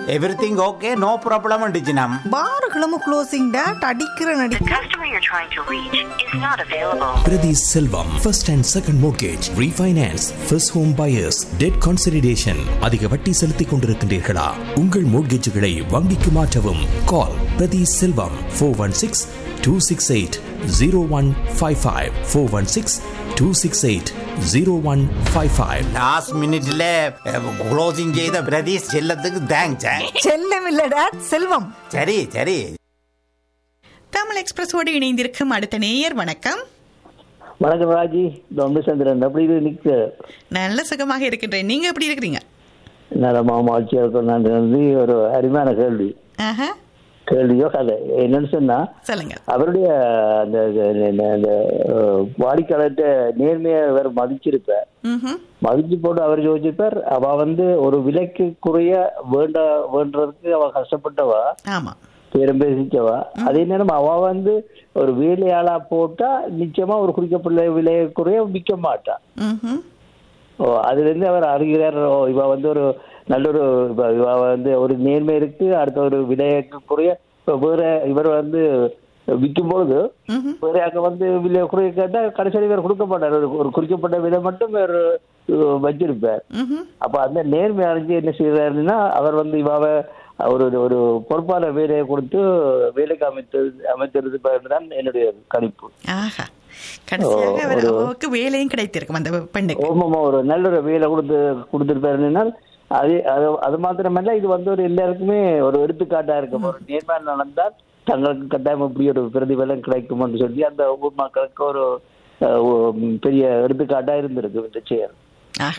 Everything okay no problem டிஜினம் பாருகளும் closing date அடிக்கிற நடி The customer you're trying to reach is not available. Priti Selvam, first and second mortgage, refinance, first home buyers, debt consolidation. அதிக வட்டி செலுத்திக் கொண்டிருக்கின்றீர்களா உங்கள் மோட்கேஜுகளை வங்கிக்கு மாற்றவும் கால் பிரதி செல்வம் four one six two six eight zero one five five four one six two six eight zero one five five last மினிட்ல closing செய்த பிரதீஷ் செல்லத்துக்கு தேங்க்ஸ் செல்லம் இல்ல டேட் செல்வம் சரி சரி தமிழ் எக்ஸ்பிரஸோடு இணைந்திருக்கும் அடுத்த நேயர் வணக்கம் வணக்கம் ராஜி தொண்டச்சந்திரன் எப்படி இது நிக்க நல்ல சுகமாக இருக்கின்றேன் நீங்க எப்படி இருக்கிறீங்க நலமா மாட்சியா இருக்கும் நான் வந்து ஒரு அருமையான கேள்வி ஆஹா கேள்வியோ கதை என்னன்னு சொன்னா சொல்லுங்க அவருடைய அந்த அந்த- அந்த அஹ், வாடிக்கையாளர்கிட்ட நேர்மையா வேற மதிச்சிருப்ப ம்ஹும். மதிச்சு போட்டு அவர் யோசிப்பார் அவ வந்து ஒரு விலைக்கு குறைய வேண்ட வேண்டதுக்கு அவ கஷ்டப்பட்டவா ஆமா பேரம் பேசிச்சவா அதே நேரம் அவ வந்து ஒரு வேலையாளா போட்டா நிச்சயமா ஒரு குறிக்கப்பட்ட விலையை குறைய விற்க மாட்டா ம்ஹும். ஓ அதுல இருந்து அவர் அறிகிறார் ஓ இவ வந்து ஒரு நல்ல ஒரு இவ- இவ வந்து ஒரு நேர்மை இருக்கு அடுத்த ஒரு விலைக்கு குறைய இப்ப வேற இவர் வந்து விற்கும் பொழுது வேற அங்க வந்து விலை குறைய கேட்டா கடைசியில் இவர் கொடுக்க மாட்டார் ஒரு- ஒரு குறிக்கப்பட்ட விலை மட்டும் இவர் அஹ், வச்சிருப்பார் ம்ஹும். அப்ப அந்த நேர்மை அறிஞ்சு என்ன செய்யறாருன்னா அவர் வந்து இவாவ ஒரு ஒரு பொறுப்பான வேலையை கொடுத்து வேலைக்கு அமைத்து அமைத்திருது தான் என்னுடைய கணிப்பு ஆஹா கடைசியாக அவர் ஒரு- அவருக்கு வேலையும் கிடைத்திருக்கும் அந்த பெண்ணுக்கு ஓமாமா ஒரு நல்ல ஒரு வேலை கொடுத்து கொடுத்துருப்பாருன்னா அது அது அது மாத்திரமல்ல இது வந்து ஒரு எல்லாருக்குமே ஒரு எடுத்துக்காட்டா இருக்கும் ஒரு நேர்மையான நடந்தால் தங்களுக்கு கட்டாயம் இப்படி ஒரு பிரதிபலன் கிடைக்கும்னு சொல்லி அந்த ஊர் மக்களுக்கு ஒரு அஹ், ஒ- பெரிய எடுத்துக்காட்டா இருந்திருக்கு இந்த செயல் ஆஹா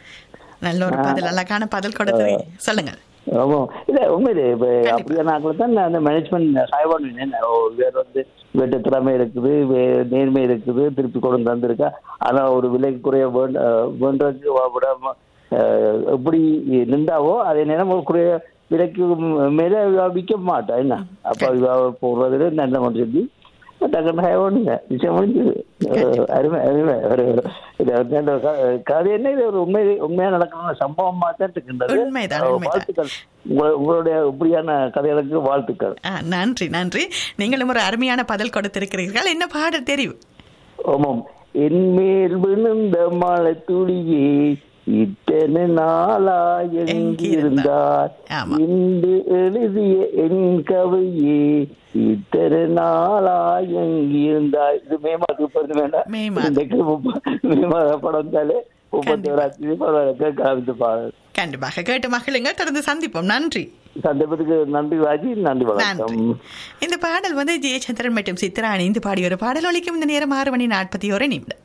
நல்ல ஒரு பதில் அழகான பதில் கொடுத்தது சொல்லுங்க ஆமா இல்ல உண்மையிலே இப்ப அப்படியான ஆட்களை தான் நான் அந்த மேனேஜ்மெண்ட் சாய்வான் வேற வந்து வீட்டு திறமை இருக்குது வே- நேர்மை இருக்குது திருப்பி கொண்டு தந்திருக்கா ஆனா ஒரு விலைக்கு குறைய வேண்ட வேண்டதுக்கு வ- விடாம அஹ், எப்படி நின்றாவோ அதே நேரம் ஒரு குறைய விலைக்கு மேல இவ விற்க மாட்டா என்ன அப்ப இவ போடுறதுல நல்ல கொண்டு சொல்லி டக்குன்னு சாய்வானுங்க நிச்சயம் முடிஞ்சது அஹ், அருமை அருமை ஒரு இது வந்து அந்த க- கதை என்ன இது ஒரு உண்மை உண்மையா நடக்கிற சம்பவமா தான் இருக்கின்றது உண்மைதான், அஹ், உண்மைதான். வாழ்த்துக்கள் உங்க- உங்களுடைய இப்படியான கதைகளுக்கு வாழ்த்துக்கள் ஆ, நன்றி நன்றி நீங்களும் ஒரு அருமையான பதில் கொடுத்திருக்கிறீர்கள் என்ன பாடல் தெரிவு ஆமாம் என் மேல் விழுந்த மழை துளியே இத்தனை நாளா எங்கிருந்தார் ஆமா. இன்று எழுதிய என் கவையே இத்தனை நாளா எங்கிருந்தார் இது மே மாதத்துக்கு பிறகு வேண்டாம் மே மாதம். இன்றைக்கு முப்ப- மே மாத படம் வந்தாலே முப்பத்தி ஓராம் பரவாயில்ல காமித்து பாருங்க கண்டிப்பாக கேட்டு மகிழுங்க தொடர்ந்து சந்திப்போம் நன்றி சந்தர்ப்பத்துக்கு நன்றி ராஜி நன்றி நன்றி வணக்கம் இந்த பாடல் வந்து ஜெயச்சந்திரன் மற்றும் சித்ரா இணைந்து பாடிய ஒரு பாடல் ஒலிக்கும் இந்த நேரம் ஆறு மணி நாற்பத்தி ஒரு நிமிடம்